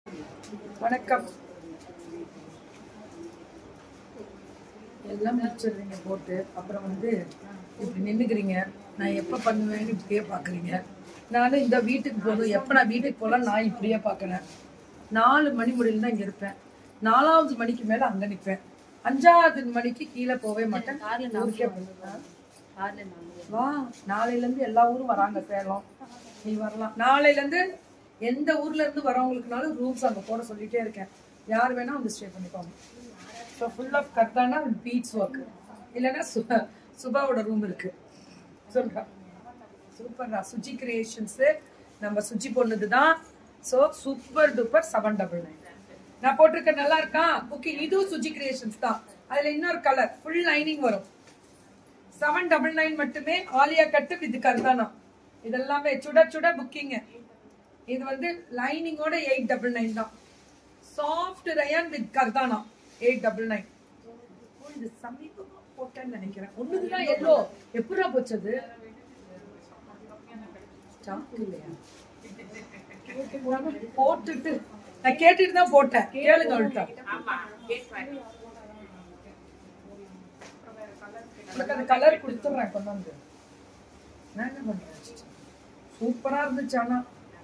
வணக்கம் எல்லாம் முடிச்சிடுறீங்க போட்டு அப்புறம் வந்து இப்படி நின்னுக்கிறீங்க நான் எப்ப பண்ணுவேன்னு இப்படியே பாக்குறீங்க நானும் இந்த வீட்டுக்கு போதும் எப்ப நான் வீட்டுக்கு போலாம் நான் இப்படியே பாக்குறேன் நாலு மணி முடியல தான் இங்க இருப்பேன் நாலாவது மணிக்கு மேல அங்க நிப்பேன் அஞ்சாவது மணிக்கு கீழே போவே மாட்டேன் ஊருக்கே போவேன். வா நாளையில இருந்து எல்லா ஊரும் வராங்க சேலம் நீ வரலாம் நாளையில இருந்து எந்த ஊர்ல இருந்து வரவங்களுக்குனாலும் ரூம்ஸ் அங்க போட சொல்லிட்டே இருக்கேன் யார் வேணா வந்து ஸ்டே பண்ணிக்கோங்க ஸோ ஃபுல் ஆஃப் கர்தானா பீச் ஒர்க் இல்லைன்னா சு- சுபாவோட ரூம் இருக்கு சொல்றா சூப்பர்டா சுஜி கிரியேஷன்ஸ் நம்ம சுஜி பொண்ணுது தான் so super duper seven double nine நான் போட்டிருக்க நல்லா இருக்கா ஓகே இதுவும் சுஜி கிரியேஷன்ஸ் தான் அதுல இன்னொரு கலர் ஃபுல் லைனிங் வரும் செவன் டபுள் நைன் மட்டுமே ஆலியா கட்டு வித் கர்தானா இதெல்லாமே சுட சுட புக்கிங் இது வந்து லைனிங்கோட எயிட் டபுள் நைன் தான் சாஃப்ட் ரயான் வித் கர்தானா எயிட் டபுள் நைன் இது சமீபமா போட்டேன்னு நினைக்கிறேன் ஒண்ணுதான் எல்லோ எப்படா போச்சது ஸ்டாக் இல்லையா போட்டுட்டு நான் கேட்டுட்டு தான் போட்டேன் கேளுங்க அவள்கிட்ட உனக்கு அந்த கலர் கொடுத்துட்றேன் கொண்டாந்து நான் என்ன பண்றேன் சூப்பரா இருந்துச்சு ஆனா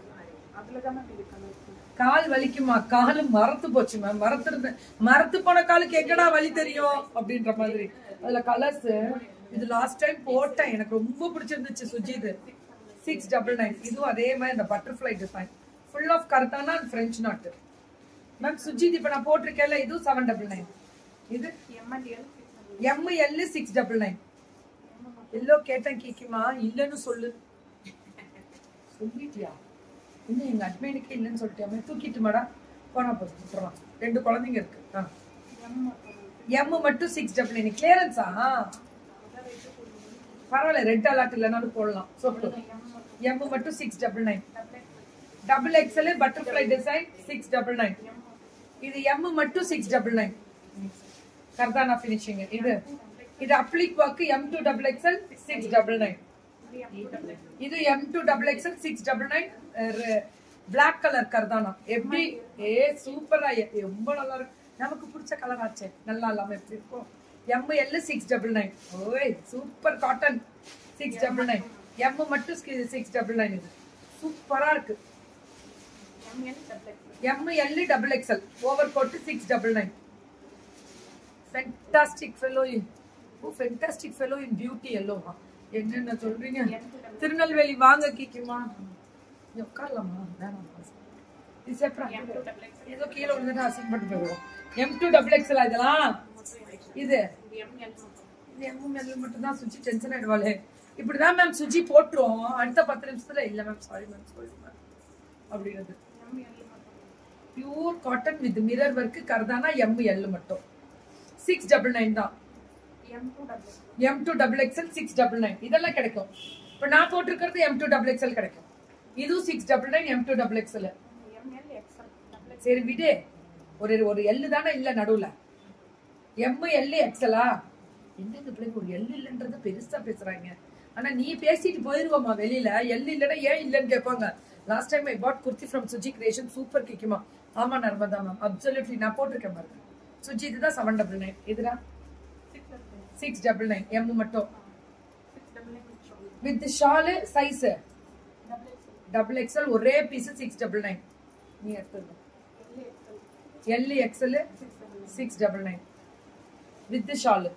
கால் வலிக்குமா காலு மரத்து போச்சு மேம் மரத்து இருந்து மரத்து போன காலுக்கு எங்கடா வலி தெரியும் அப்படின்ற மாதிரி அதுல கலர்ஸ் இது லாஸ்ட் டைம் போட்டேன் எனக்கு ரொம்ப பிடிச்சிருந்துச்சு சுஜித் சிக்ஸ் டபுள் நைன் இதுவும் அதே மாதிரி இந்த பட்டர்ஃப்ளை டிசைன் ஃபுல் ஆஃப் கர்தானா and French knot ma'am Sujith இப்ப நான் போட்டிருக்கேன்ல இதுவும் செவன் டபுள் நைன் இது M L six double nine எல்லோ கேட்டேன் கீக்கிமா இல்லைன்னு சொல்லு சொல்லிட்டியா இன்னும் எங்க அட்மைனுக்கே இல்லைன்னு சொல்லிட்டியாமே தூக்கிட்டு மாடா போனா போதும் விட்டுறலாம் ரெண்டு குழந்தைங்க இருக்கு ஆ எம் மட்டும் சிக்ஸ் டபுள் நைன் கிளியரன்ஸா பரவாயில்ல ரெட் அலர்ட் இல்லைனாலும் போடலாம் சொல்லு எம் மட்டும் six double nine double XL butterfly design six double nine இது எம் மட்டும் சிக்ஸ் டபுள் நைன் கர்தானா ஃபினிஷிங் இது இது applique work M to double XL six double nine இது M to double XL six double nine black colour கர்தானா எப்படி ஏ சூப்பரா ரொம்ப நல்லா இருக்கு நமக்கு பிடிச்ச கலர் ஆச்சே நல்லா இல்லாம எப்படி இருக்கும் M L six double nine ஓய் super cotton six double nine M மட்டும் சிக்ஸ் டபுள் நைன் இது சூப்பரா இருக்கு M L double XL over coat six double nine fantastic fellow in ஓ ஃபென்டாஸ்டிக் ஃபெலோ இன் பியூட்டி எல்லோவா என்னென்ன சொல்றீங்க திருநெல்வேலி வாங்க கீக்கிமா இங்க உட்காரலாமா வேணாம் இது செப்ரா ஏதோ கீழே விழுந்துட்டு அசிங்கப்பட்டு போயிடுவோம் எம் டூ டபுள் எக்ஸ்எல் இதெல்லாம் இது இது எம் எல் மட்டும் தான் சுச்சி டென்ஷன் ஆயிடுவாளே இப்படிதான் மேம் சுஜி போட்டுரும் அடுத்த பத்து நிமிஷத்துல இல்ல ma'am sorry ma'am sorry ma'am அப்படிங்கிறது pure cotton with mirror work கர்தானா எம் எல் மட்டும் சிக்ஸ் டபுள் நைன் தான் M to double XL six double nine இதெல்லாம் கிடைக்கும் இப்போ நான் போட்டிருக்கிறது எம் டூ டபுள் எக்ஸ்எல் கிடைக்கும் இதுவும் six double nine M to double XL சரி விடு ஒரு ஒரு எல்லு தானே இல்ல நடுவுல எம் எல் எக்ஸலா என்ன இந்த பிள்ளைக்கு ஒரு எல் இல்லைன்றது பெருசா பேசுறாங்க ஆனா நீ பேசிட்டு போயிருவோமா வெளியில எல் இல்லைன்னா ஏன் இல்லைன்னு கேட்பாங்க last time I bought kurti from Suji creation super கேக்குமா ஆமா நர்மதா மேம் அப்சல்யூட்லி நான் போட்டிருக்கேன் பாருங்க சுஜி இதுதான் செவன் டபுள் நைன் இதுடா சிக்ஸ் டபுள் நைன் எம் மட்டும் with shawl size double XL ஒரே பீஸ் சிக்ஸ் டபுள் நைன் நீ எடுத்துருங்க L XL six double nine with shawl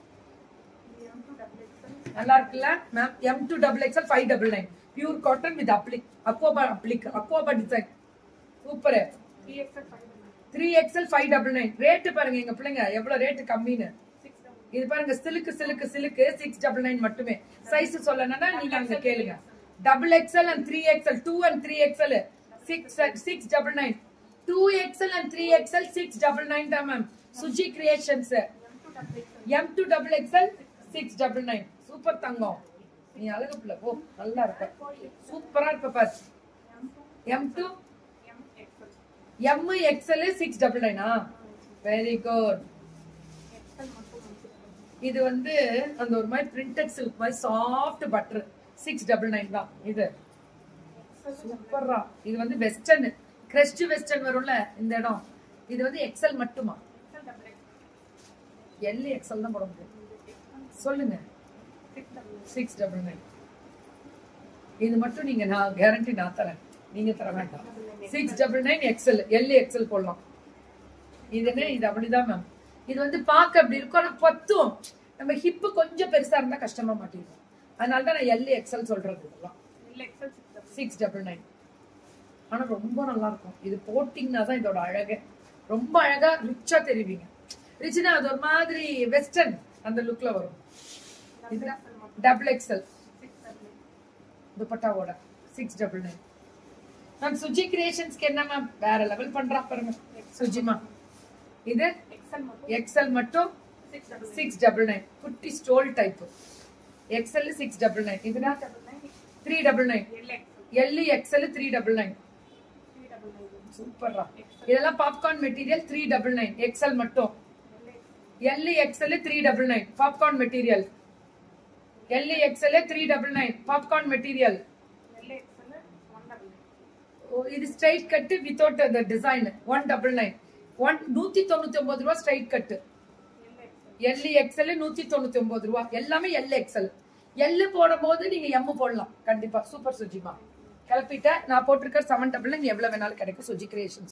நல்லா இருக்குல்ல ma'am M to double XL five double nine pure cotton with applique அக்வாபா applique அக்வாபா design super three XL five double nine rate பாருங்க எங்க பிள்ளைங்க எவ்வளவு ரேட்டு கம்மின்னு இது பாருங்க சிலுக்கு சிலுக்கு சிலுக்கு சிக்ஸ் டபுள் நைன் மட்டுமே சைஸ் சொல்லணும்னா நீங்க அங்க கேளுங்க double XL and three XL two and three XL six six double nine two XL and three XL six double nine தான் ma'am Suji creations M to double XL six double nine super தங்கம் நீ அழகு பிள்ளை போ நல்லா இருப்ப சூப்பரா இருப்ப பாரு M to M XL six double நைனா வெரி குட் இது வந்து அந்த ஒரு மாதிரி பிரிண்டட் சில்க் மாதிரி soft butter six double nine தான் இது சூப்பர்ரா இது வந்து வெஸ்டர்ன் கிரெஸ்ட் வெஸ்டர்ன் வரும்ல இந்த இடம் இது வந்து எக்ஸல் மட்டுமா எல் எக்ஸல் தான் போட முடியும் சொல்லுங்க சிக்ஸ் டபுள் நைன் இது மட்டும் நீங்க நான் கேரண்டி நான் தரேன் நீங்க தர வேண்டாம் six double nine XL L XL போடலாம் இதுன்னு இது அப்படிதான் மேம் இது வந்து பார்க்க அப்படி இருக்கும் ஆனா பத்தும் நம்ம ஹிப்பு கொஞ்சம் பெருசா இருந்தா கஷ்டமா மாட்டிருக்கும் அதனால தான் நான் எல் எக்ஸல் சொல்றது இதெல்லாம் சிக்ஸ் டபுள் நைன் ஆனா ரொம்ப நல்லா இருக்கும் இது போட்டிங்கன்னா தான் இதோட அழகு ரொம்ப அழகா ரிச்சா தெரிவிங்க ரிச்னா அது ஒரு மாதிரி வெஸ்டர்ன் அந்த லுக்ல வரும் இதுதான் டபுள் எக்ஸல் துப்பட்டாவோட six double nine ma'am Suji கிரியேஷன்ஸ்க்கு என்ன மேம் வேற லெவல் பண்றா பாருங்க சுஜிமா இது எக்ஸல் மட்டும் சிக்ஸ் டபுள் நைன் குட்டி stole type XL six double nine இதுனா three double nine L XL three double nine சூப்பர்ரா இதெல்லாம் popcorn material three double nine XL மட்டும் L XL three double nine popcorn material L XL three double nine popcorn material இது straight cut without அந்த design one double nine one நூத்தி தொண்ணூத்தி ஒன்பது ரூபா straight cut L XL நூத்தி தொண்ணூத்தி ஒன்பது ரூபா எல்லாமே எல் எக்ஸல் எல் போடும் போது நீங்க எம் போடலாம் கண்டிப்பா சூப்பர் சுஜிமா கிளப்பிட்ட நான் போட்டிருக்க செவன் டபுள் நைன் எவ்வளவு வேணாலும் கிடைக்கும் சுஜி கிரியேஷன்ஸ்